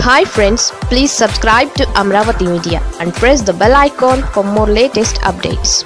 hi friends please subscribe to Amaravati media and press the bell icon for more latest updates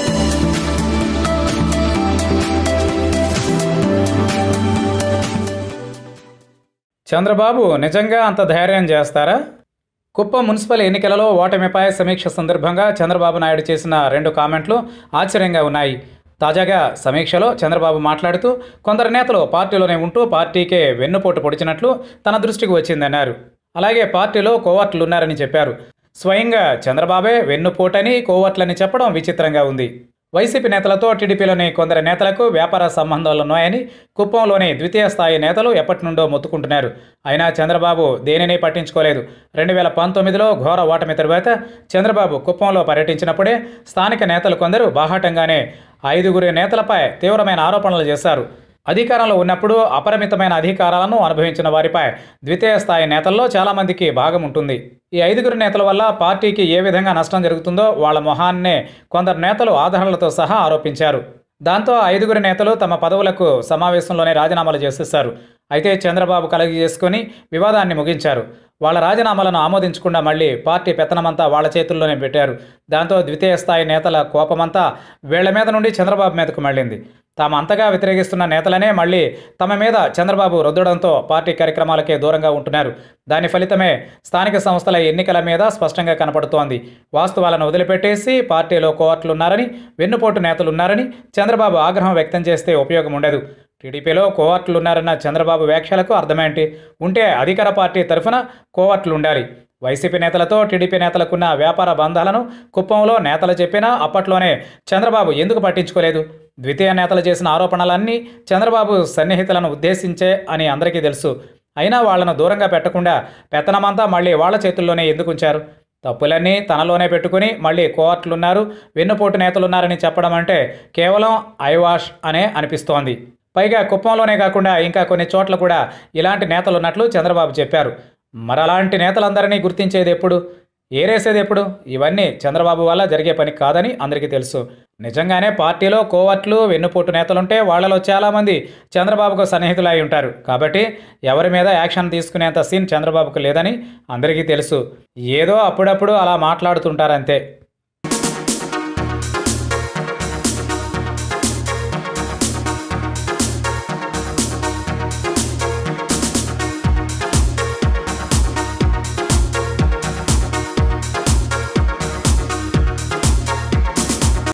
Chandrababu నిజంగా అంత ధైర్యం చేస్తారా Kuppam municipal ఎన్నికలలో ఓటమిపై సమీక్ష సందర్భంగా చంద్రబాబు నాయుడు చేసిన రెండు కామెంట్లు ఆశ్చర్యంగా ఉన్నాయి తాజాగా సమీక్షలో చంద్రబాబు మాట్లాడుతూ కొందరు నేతలు పార్టీలోనే ఉంటూ పార్టీకే వెన్నుపోటు పొడిచినట్లు తన దృష్టికి వచ్చిందన్నారు అలాగే పార్టీలో కోవర్టులు ఉన్నారని చెప్పారు స్వయంగా చంద్రబాబే వెన్నుపోటని కోవర్ట్లని చెప్పడం విచిత్రంగా ఉంది వైసీపీ నేతలతో టీడీపీలోని కొందరు నేతలకు వ్యాపార సంబంధాలున్నాయని కుప్పంలోని ద్వితీయ స్థాయి నేతలు ఎప్పటి నుండో మొత్తుకుంటున్నారు అయినా చంద్రబాబు దేనిని పట్టించుకోలేదు రెండు వేల పంతొమ్మిదిలో ఘోర ఓటమి తరువాత చంద్రబాబు కుప్పంలో పర్యటించినప్పుడే స్థానిక నేతలు కొందరు బాహాటంగానే ఐదుగురు నేతలపై తీవ్రమైన ఆరోపణలు చేశారు అధికారంలో ఉన్నప్పుడు అపరిమితమైన అధికారాలను అనుభవించిన వారిపై ద్వితీయ స్థాయి నేతల్లో చాలామందికి భాగం ఉంటుంది ఈ ఐదుగురు నేతల వల్ల పార్టీకి ఏ విధంగా నష్టం జరుగుతుందో వాళ్ళ మొహాన్నే కొందరు నేతలు ఆధారాలతో సహా ఆరోపించారు దాంతో ఐదుగురు నేతలు తమ పదవులకు సమావేశంలోనే రాజీనామాలు చేసేశారు అయితే చంద్రబాబు కలగి చేసుకుని వివాదాన్ని ముగించారు వాళ్ళ రాజీనామాలను ఆమోదించకుండా మళ్ళీ పార్టీ పెత్తనమంతా వాళ్ళ చేతుల్లోనే పెట్టారు దాంతో ద్వితీయ స్థాయి నేతల కోపమంతా వీళ్ల మీద నుండి చంద్రబాబు మీదకు మళ్ళింది తాము అంతగా వ్యతిరేకిస్తున్న నేతలనే మళ్ళీ తమ మీద చంద్రబాబు రుద్దడంతో పార్టీ కార్యక్రమాలకే దూరంగా ఉంటున్నారు దాని ఫలితమే స్థానిక సంస్థల ఎన్నికల మీద స్పష్టంగా కనపడుతోంది వాస్తవాలను వదిలిపెట్టేసి పార్టీలో కోవర్టులున్నారని వెన్నుపోటు నేతలున్నారని చంద్రబాబు ఆగ్రహం వ్యక్తం చేస్తే ఉపయోగం ఉండదు టీడీపీలో కోవర్టులు ఉన్నారన్న చంద్రబాబు వ్యాఖ్యలకు అర్థమేంటి ఉంటే అధికార పార్టీ తరఫున కోవర్టులు ఉండాలి వైసీపీ నేతలతో టీడీపీ నేతలకున్న వ్యాపార బంధాలను కుప్పంలో నేతలు చెప్పినా అప్పట్లోనే చంద్రబాబు ఎందుకు పట్టించుకోలేదు ద్వితీయ నేతలు చేసిన ఆరోపణలన్నీ చంద్రబాబు సన్నిహితులను ఉద్దేశించే అని అందరికీ తెలుసు అయినా వాళ్లను దూరంగా పెట్టకుండా పెత్తనమంతా మళ్ళీ వాళ్ళ చేతుల్లోనే ఎందుకు ఉంచారు తప్పులన్నీ తనలోనే పెట్టుకుని మళ్ళీ కోర్టులున్నారు వెన్నుపోటు నేతలున్నారని చెప్పడం అంటే కేవలం ఐవాష్ అనే అనిపిస్తోంది పైగా కుప్పంలోనే కాకుండా ఇంకా కొన్ని చోట్ల కూడా ఇలాంటి నేతలు ఉన్నట్లు చంద్రబాబు చెప్పారు మరలాంటి నేతలందరినీ గుర్తించేది ఎప్పుడు ఏరేసేది ఎప్పుడు ఇవన్నీ చంద్రబాబు వల్ల జరిగే పని కాదని అందరికీ తెలుసు నిజంగానే పార్టీలో కోవట్లు వెన్నుపోటు నేతలుంటే వాళ్లలో చాలామంది చంద్రబాబుకు సన్నిహితులై ఉంటారు కాబట్టి ఎవరి మీద యాక్షన్ తీసుకునేంత సీన్ చంద్రబాబుకు లేదని అందరికీ తెలుసు ఏదో అప్పుడప్పుడు అలా మాట్లాడుతుంటారంతే